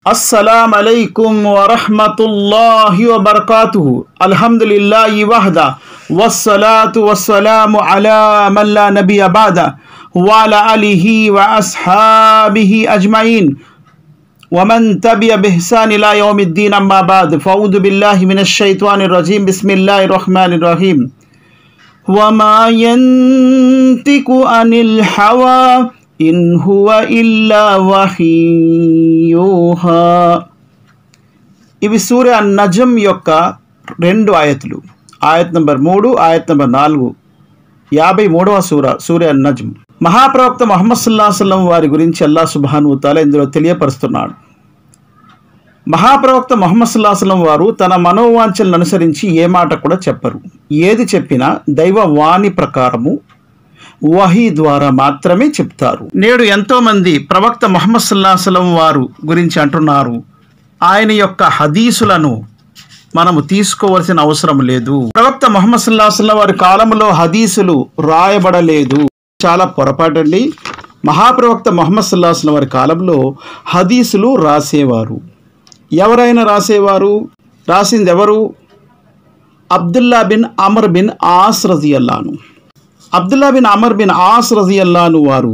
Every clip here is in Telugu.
السلام عليكم ورحمة الله وبركاته الحمد لله وحده والصلاة والسلام على من لا نبي بعده وعلى آله وأصحابه أجمعين ومن تبع بإحسان إلى يوم الدين أما بعد فأعوذ بالله من الشيطان الرجيم بسم الله الرحمن الرحيم وما ينطق عن الهوى إن هو إلا وحي యూహా ఇవి సూర్య నజం యొక్క రెండు ఆయతులు ఆయత్ నంబర్ మూడు ఆయత్ నంబర్ నాలుగు యాభై మూడవ సూర సూర్య నజం మహాప్రవక్త మొహమ్మద్ సుల్లాహం వారి గురించి అల్లా సుబాను తాలా ఇందులో తెలియపరుస్తున్నాడు మహాప్రవక్త మొహమ్మద్ సుల్లాహం వారు తన మనోవాంఛలను అనుసరించి ఏ మాట కూడా చెప్పరు ఏది చెప్పినా దైవ వాణి ప్రకారము వహీ ద్వారా మాత్రమే చెప్తారు నేడు ఎంతో మంది ప్రవక్త మొహమ్మద్ సుల్లాహం వారు గురించి అంటున్నారు ఆయన యొక్క హదీసులను మనము తీసుకోవలసిన అవసరం లేదు ప్రవక్త మొహమ్మద్ సుల్లాహం వారి కాలంలో హదీసులు రాయబడలేదు చాలా పొరపాటండి మహాప్రవక్త మొహమ్మద్ సుల్లాహం వారి కాలంలో హదీసులు రాసేవారు ఎవరైనా రాసేవారు రాసింది ఎవరు Abdullah bin Amr bin As రజియల్లాను Abdullah bin Amr bin As రజియల్లాను వారు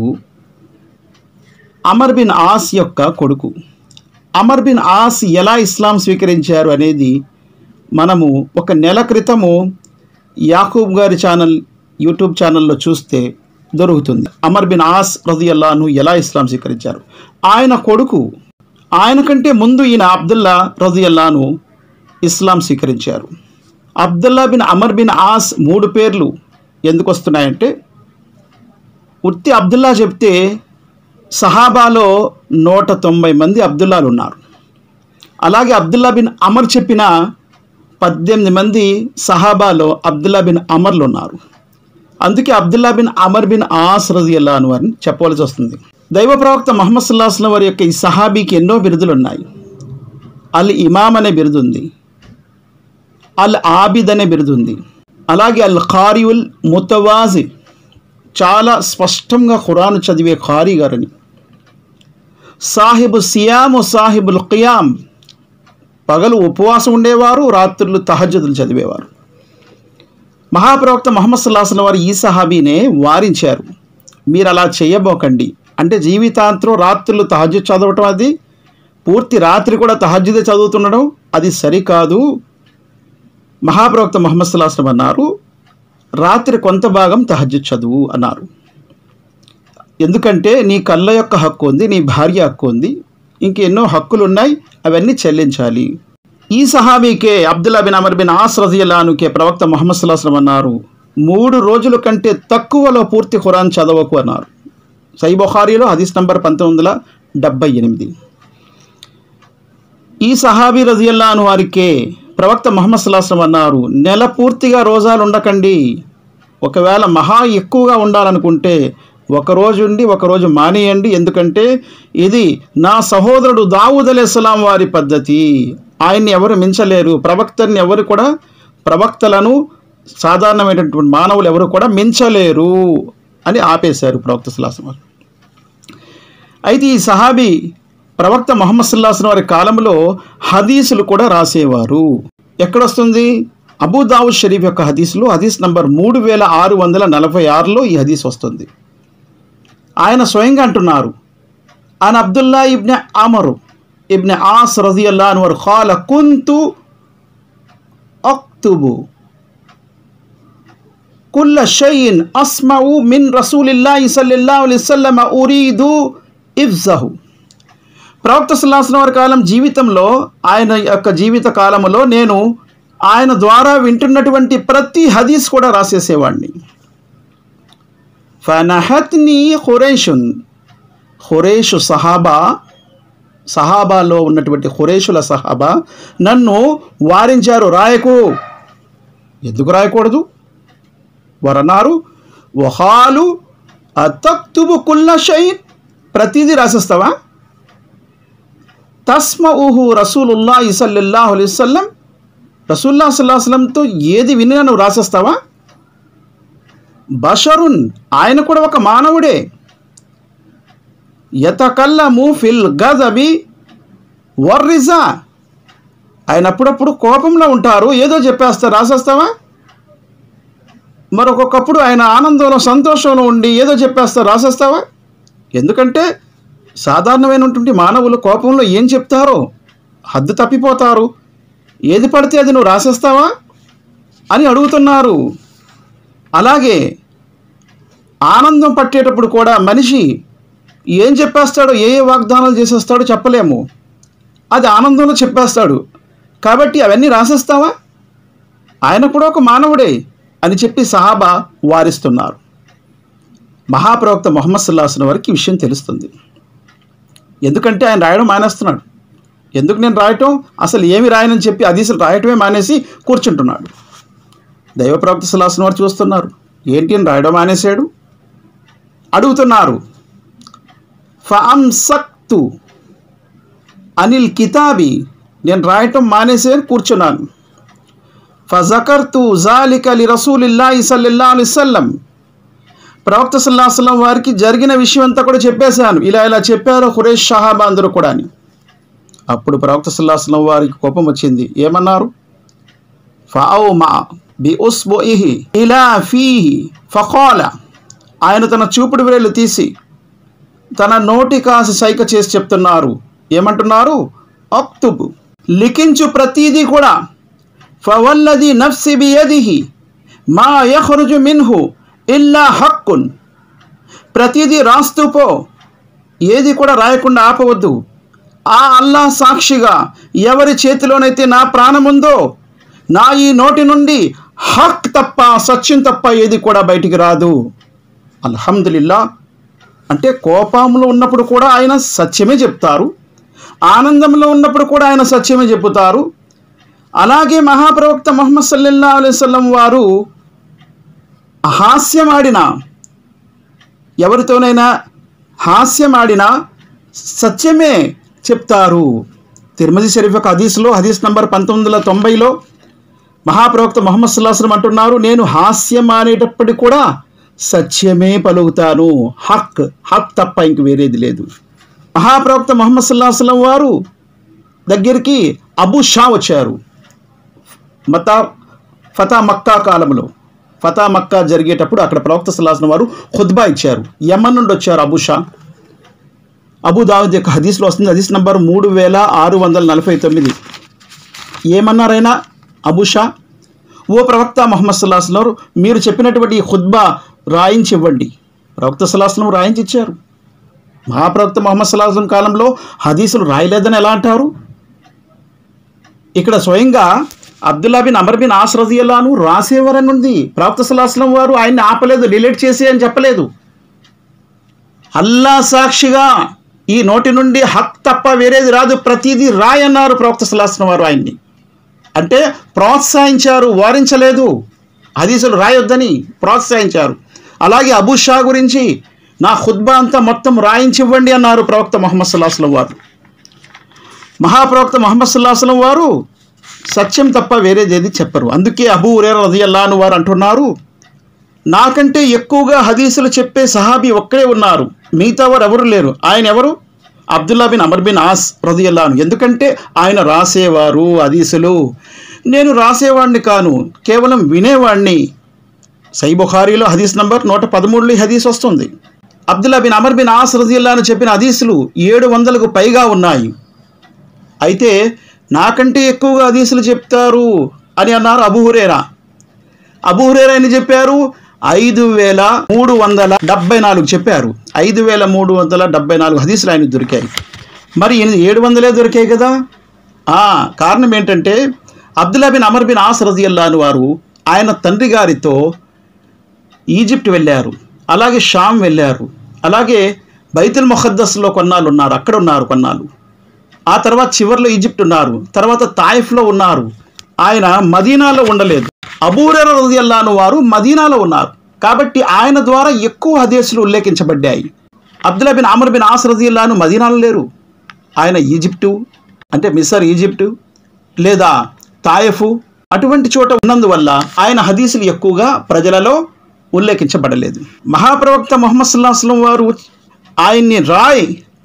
అమర్ బిన్ ఆస్ యొక్క కొడుకు అమర్ బిన్ ఆస్ ఎలా ఇస్లాం స్వీకరించారు అనేది మనము ఒక నెల క్రితము యాకూబ్ గారి ఛానల్ యూట్యూబ్ ఛానల్లో చూస్తే దొరుకుతుంది అమర్ బిన్ ఆస్ రజియల్లాను ఎలా ఇస్లాం స్వీకరించారు ఆయన కొడుకు ఆయన కంటే ముందు ఈయన అబ్దుల్లా రజియల్లాను ఇస్లాం స్వీకరించారు Abdullah bin Amr bin As మూడు పేర్లు ఎందుకు వస్తున్నాయంటే ఉత్తి అబ్దుల్లా చెప్తే సహాబాలో నూట తొంభై మంది అబ్దుల్లాలు ఉన్నారు అలాగే అబ్దుల్లా బిన్ అమర్ చెప్పిన పద్దెనిమిది మంది సహాబాలో అబ్దుల్లా బిన్ అమర్లు ఉన్నారు అందుకే Abdullah bin Amr bin As రజియల్లాను అని చెప్పవలసి వస్తుంది దైవ ప్రవక్త మహమ్మద్ సుల్లాహం వారి యొక్క ఈ సహాబీకి ఎన్నో బిరుదులు ఉన్నాయి అల్ ఇమామ్ అనే బిరుదు ఉంది అల్ ఆబిద్ అనే బిరుదు ఉంది అలాగే అల్ ఖారియుల్ ముతవాజి చాలా స్పష్టంగా ఖురాను చదివే ఖారీ గారని సాహిబు సియాము సాహిబుల్ ఖియాం పగలు ఉపవాసం ఉండేవారు రాత్రులు తహజదులు చదివేవారు మహాప్రవక్త మహమ్మద్ సుల్లాహం వారు ఈ సహాబీనే వారించారు మీరు అలా చేయబోకండి అంటే జీవితాంతరం రాత్రులు తహజు చదవటం అది పూర్తి రాత్రి కూడా తహజుదే చదువుతుండడం అది సరికాదు మహాప్రవక్త మహమ్మద్ సుల్లాహం అన్నారు రాత్రి కొంత భాగం తహజ్జు చదువు అన్నారు ఎందుకంటే నీ కళ్ళ యొక్క హక్కు ఉంది నీ భార్య హక్కు ఉంది ఇంకెన్నో హక్కులు ఉన్నాయి అవన్నీ చెల్లించాలి ఈ సహాబీకే Abdullah bin Amr bin As రజియలానుకే ప్రవక్త మొహమ్మద్ సుల్లాహం అన్నారు మూడు రోజుల కంటే తక్కువలో పూర్తి ఖురాన్ చదవకు అన్నారు సై బొఖారీలో హదీస్ నంబర్ పంతొమ్మిది వందల డెబ్బై ఎనిమిది ఈ సహాబీ రజియల్లాను వారికే ప్రవక్త మహమ్మద్ సుల్లాహం అన్నారు నెల పూర్తిగా రోజాలు ఉండకండి ఒకవేళ మహా ఎక్కువగా ఉండాలనుకుంటే ఒకరోజు ఉండి ఒకరోజు మానేయండి ఎందుకంటే ఇది నా సహోదరుడు దావూద్ అలీస్లాం వారి పద్ధతి ఆయన్ని ఎవరు మించలేరు ప్రవక్తని ఎవరు కూడా ప్రవక్తలను సాధారణమైనటువంటి మానవులు ఎవరు కూడా మించలేరు అని ఆపేశారు ప్రవక్త సుల్లాసం వారు అయితే ఈ సహాబీ ప్రవక్త మొహమ్మద్ సుల్లాహం వారి కాలంలో హదీసులు కూడా రాసేవారు ఎక్కడొస్తుంది అబూదావుద్ షరీఫ్ యొక్క హదీసులు హదీస్ నంబర్ మూడు వేల ఆరు వందల నలభై ఆరులో ఈ హదీస్ వస్తుంది ఆయన స్వయంగా అంటున్నారు ఆయన అబ్దుల్లా ఇబ్నె అమరు ఇబ్నె ఆస్ రజియల్లా అనువర్ ఖాల కుంతు అక్తుబు కుల్ల షయిన్ అస్మవు మిన్ రసూలిల్లాహి సల్లల్లాహు అలైహి వసల్లమ ఉరీదు ఇఫ్జహు ప్రవక్త సుల్లాసన వారి కాలం జీవితంలో ఆయన యొక్క జీవిత కాలంలో నేను ఆయన ద్వారా వింటున్నటువంటి ప్రతి హదీస్ కూడా రాసేసేవాడిని ఫనహత్ని ఖురేషున్ ఖురేషు సహాబా సహాబాలో ఉన్నటువంటి ఖురేషుల సహాబా నన్ను వారించారు రాయకు ఎందుకు రాయకూడదు వారన్నారు వహాలు అతక్తుబు కుల్ల షైన్ ప్రతిదీ రాసేస్తావా తస్మ ఊహు రసూలుల్లా ఇసల్లాహు అలైవల్లం రసూల్లా సల్లాహంతో ఏది వినినా నువ్వు రాసేస్తావా బషరున్ ఆయన కూడా ఒక మానవుడే యతకల్లము ఫిల్ గజబి వర్రిజా ఆయన అప్పుడప్పుడు కోపంలో ఉంటారు ఏదో చెప్పేస్తారు రాసేస్తావా మరొకప్పుడు ఆయన ఆనందంలో సంతోషంలో ఉండి ఏదో చెప్పేస్తారు రాసేస్తావా ఎందుకంటే సాధారణమైనటువంటి మానవులు కోపంలో ఏం చెప్తారో హద్దు తప్పిపోతారు ఏది పడితే అది నువ్వు రాసేస్తావా అని అడుగుతున్నారు అలాగే ఆనందం పట్టేటప్పుడు కూడా మనిషి ఏం చెప్పేస్తాడో ఏ ఏ వాగ్దానాలు చేసేస్తాడో చెప్పలేము అది ఆనందంలో చెప్పేస్తాడు కాబట్టి అవన్నీ రాసేస్తావా ఆయన కూడా ఒక మానవుడే అని చెప్పి సహాబా వారిస్తున్నారు మహాప్రవక్త మొహమ్మద్ సుల్లాహన్ వారికి ఈ విషయం తెలుస్తుంది ఎందుకంటే ఆయన రాయడం మానేస్తున్నాడు ఎందుకు నేను రాయటం అసలు ఏమి రాయనని చెప్పి అదీసులు రాయటమే మానేసి కూర్చుంటున్నాడు దైవ ప్రవక్త సుల్లాహన్ వారు చూస్తున్నారు ఏంటి అని రాయడం మానేశాడు అడుగుతున్నారు ఫంసక్తు అనిల్ కితాబి నేను రాయటం మానేసేని కూర్చున్నాను ఫజకర్తు జాలిక లి రసూలిల్లాహి సల్లల్లా అలిసల్లం ప్రవక్త సల్లాహం వారికి జరిగిన విషయం అంతా కూడా చెప్పేశాను ఇలా ఇలా చెప్పారు హురేష్ షహాబా అందరూ కూడా అని అప్పుడు ప్రవక్త సల్లాహం వారికి కోపం వచ్చింది ఏమన్నారు ఫావు మా బి ఉస్బోయిహి ఇలా ఫీహి ఫకాల ఆయన తన చూపుడు వేలు తీసి తన నోటి కాసి సైక చేసి చెప్తున్నారు ఏమంటున్నారు అక్తుబు లిఖించు ప్రతీది కూడా ఫవల్లది నఫ్సి బియదిహి మా యఖరుజు మిన్హు ఇల్లా హక్కున్ ప్రతిదీ రాస్తూ పో ఏది కూడా రాయకుండా ఆపవద్దు ఆ అల్లా సాక్షిగా ఎవరి చేతిలోనైతే నా ప్రాణం ఉందో నా ఈ నోటి నుండి హక్ తప్ప సత్యం తప్ప ఏది కూడా బయటికి రాదు అల్హమ్దులిల్లా అంటే కోపంలో ఉన్నప్పుడు కూడా ఆయన సత్యమే చెప్తారు ఆనందంలో ఉన్నప్పుడు కూడా ఆయన సత్యమే చెబుతారు అలాగే మహాప్రవక్త మొహమ్మద్ సల్లల్లా అలైవల్లం వారు హాస్యమాడిన ఎవరితోనైనా హాస్యమాడిన సత్యమే చెప్తారు తిరుమతి షరీఫ్ యొక్క హదీస్లో హదీస్ నంబర్ పంతొమ్మిది వందల తొంభైలో మహాప్రవక్త మొహమ్మద్ సుల్లాహం అంటున్నారు నేను హాస్యం అనేటప్పటికి కూడా సత్యమే పలుకుతాను హక్ హక్ తప్ప ఇంక వేరేది లేదు మహాప్రవక్త మొహమ్మద్ సుల్లాహం వారు దగ్గరికి అబు షా వచ్చారు మతా ఫతా మక్కా కాలంలో ఫతా మక్కా జరిగేటప్పుడు అక్కడ ప్రవక్త సల్లాహం వారు ఖుద్బా ఇచ్చారు యమన్ నుండి వచ్చారు అబు షా అబు దావుద్ యొక్క హదీస్లో వస్తుంది హదీస్ నంబర్ మూడు వేల ఆరు వందల నలభై తొమ్మిది ఏమన్నారైనా అబు షా ఓ ప్రవక్త మొహమ్మద్ సల్లాహం వారు మీరు చెప్పినటువంటి ఈ ఖుద్బా రాయించి ఇవ్వండి ప్రవక్త సల్లాహం రాయించి ఇచ్చారు మహాప్రవక్త మొహమ్మద్ సల్లాహం కాలంలో హదీసులు రాయలేదని ఎలా అంటారు ఇక్కడ స్వయంగా అబ్దుల్లా బిన్ అమర్ బిన్ ఆశ్రదియల్లాను రాసేవారని ఉంది ప్రవక్త సల్లాహం వారు ఆయన్ని ఆపలేదు డిలీట్ చేసి అని చెప్పలేదు అల్లా సాక్షిగా ఈ నోటి నుండి హక్ తప్ప వేరేది రాదు ప్రతిదీ రాయన్నారు ప్రవక్త సల్లాహం వారు ఆయన్ని అంటే ప్రోత్సహించారు వారించలేదు హదీసులు రాయొద్దని ప్రోత్సహించారు అలాగే అబూ షా గురించి నా ఖుద్బా అంతా మొత్తం రాయించివ్వండి అన్నారు ప్రవక్త మొహమ్మద్ సుల్లాహం వారు మహాప్రవక్త మొహమ్మద్ సుల్లాహం వారు సత్యం తప్ప వేరేది ఏది చెప్పరు అందుకే అబూ ఉరేర రదియల్లాను వారు అంటున్నారు నాకంటే ఎక్కువగా హదీసులు చెప్పే సహాబీ ఒక్కడే ఉన్నారు మిగతా వారు ఎవరు లేరు ఆయన ఎవరు Abdullah bin Amr bin As రదియల్లాను ఎందుకంటే ఆయన రాసేవారు హదీసులు నేను రాసేవాడిని కాను కేవలం వినేవాడిని సై బుఖారీలో హదీస్ నంబర్ నూట పదమూడులో ఈ హదీస్ వస్తుంది Abdullah bin Amr bin As రదియల్లాను చెప్పిన హదీసులు ఏడు వందలకు పైగా ఉన్నాయి అయితే నాకంటే ఎక్కువగా హదీసులు చెప్తారు అని అన్నారు అబుహురేరా అబుహురేరా అని చెప్పారు ఐదు వేల మూడు వందల డెబ్బై నాలుగు చెప్పారు ఐదు వేల మూడు వందల డెబ్బై నాలుగు హదీసులు ఆయన దొరికాయి మరి ఈయన ఏడు వందలే దొరికాయి కదా ఆ, కారణం ఏంటంటే Abdullah bin Amr bin As రజియల్లాను వారు ఆయన తండ్రి గారితో ఈజిప్ట్ వెళ్ళారు అలాగే షామ్ వెళ్ళారు అలాగే బైతుల్ ముఖద్దస్లో కొన్నాళ్ళు ఉన్నారు అక్కడ ఉన్నారు కొన్నాళ్ళు ఆ తర్వాత చివరిలో ఈజిప్ట్ ఉన్నారు తర్వాత తాయిఫ్లో ఉన్నారు ఆయన మదీనాలో ఉండలేదు అబూరెర రదియల్లాను వారు మదీనాలో ఉన్నారు కాబట్టి ఆయన ద్వారా ఎక్కువ హదీసులు ఉల్లేఖించబడ్డాయి Abdullah bin Amr bin As రదియల్లాను మదీనాలో లేరు ఆయన ఈజిప్టు అంటే మిసర్ ఈజిప్టు లేదా తాయఫు అటువంటి చోట ఉన్నందువల్ల ఆయన హదీసులు ఎక్కువగా ప్రజలలో ఉల్లేఖించబడలేదు మహాప్రవక్త మొహమ్మద్ సుల్లాహం వారు ఆయన్ని రాయ్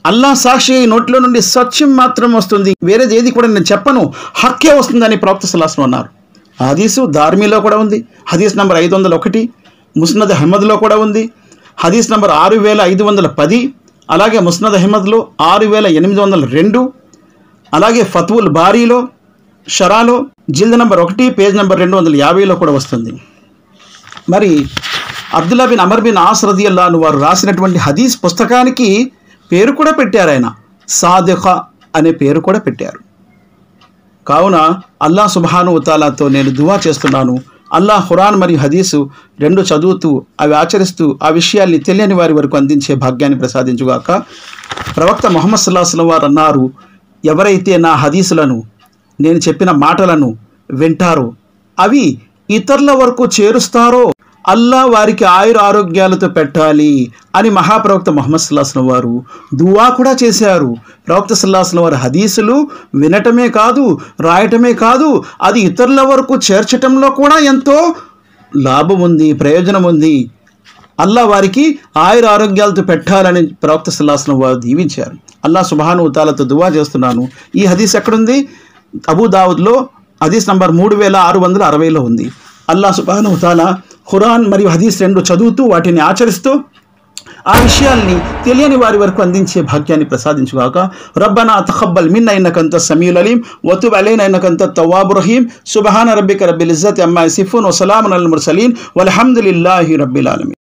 అల్లా సాక్షి అయి నోట్లో నుండి సత్యం మాత్రం వస్తుంది వేరేది ఏది కూడా నేను చెప్పను హక్కే వస్తుందని ప్రవక్త సలాసం అన్నారు హదీసు ధార్మీలో కూడా ఉంది హదీస్ నంబర్ ఐదు వందల ఒకటి ముస్నద్ అహ్మద్లో కూడా ఉంది హదీస్ నంబర్ ఆరు వేల ఐదు వందల పది అలాగే ముస్నద్ అహ్మద్లో ఆరు వేల ఎనిమిది వందల రెండు అలాగే ఫత్వుల్ బారీలో షరాలో జిల్ద్ నంబర్ ఒకటి పేజ్ నంబర్ రెండు వందల యాభైలో కూడా వస్తుంది మరి Abdullah bin Amr bin As రదియల్లాను వారు రాసినటువంటి హదీస్ పుస్తకానికి పేరు కూడా పెట్టారు ఆయన సాదిఖ అనే పేరు కూడా పెట్టారు కావున అల్లా సుబ్హాను ఉతాలాతో నేను దువా చేస్తున్నాను అల్లా ఖురాన్ మరియు హదీసు రెండు చదువుతూ అవి ఆచరిస్తూ ఆ విషయాల్ని తెలియని వారి వరకు అందించే భాగ్యాన్ని ప్రసాదించుగాక ప్రవక్త మొహమ్మద్ సల్లాహం వారు అన్నారు ఎవరైతే నా హదీసులను నేను చెప్పిన మాటలను వింటారో అవి ఇతరుల వరకు చేరుస్తారో అల్లా వారికి ఆయుర ఆరోగ్యాలతో పెట్టాలి అని మహాప్రవక్త మొహమ్మద్ సల్లాహం వారు దువా కూడా చేశారు ప్రవక్త సల్లాహం వారి హదీసులు వినటమే కాదు రాయటమే కాదు అది ఇతరుల వరకు చేర్చటంలో కూడా ఎంతో లాభం ఉంది ప్రయోజనం ఉంది అల్లా వారికి ఆయుర ఆరోగ్యాలతో పెట్టాలని ప్రవక్త సల్లాహం వారు దీవించారు అల్లా సుబాను ఉతాలతో దువా చేస్తున్నాను ఈ హదీస్ ఎక్కడుంది అబూదావుద్లో హదీస్ నంబర్ మూడు వేల ఆరు వందల అరవైలో ఉంది అల్లా సుబాను ఉతాలా ఖురాన్ మరియు హదీస్ రెండు చదువుతూ వాటిని ఆచరిస్తూ ఆ విషయాల్ని తెలియని వారి వరకు అందించే భాగ్యాన్ని ప్రసాదించుగాక రబ్బనా తఖబ్బల్ మిన్న ఇన్నకంత సమీల్ అలీం వతుబ్ అలైన ఇన్నకంత తవాబు రహీం సుబహాన రబ్బిక రబ్బిల్ ఇజ్జత్ అమ్మా సిఫున్ వసలామున్ అల్ ముర్సలీన్ వల్హమ్దులిల్లాహి రబ్బిల్ ఆలమీన్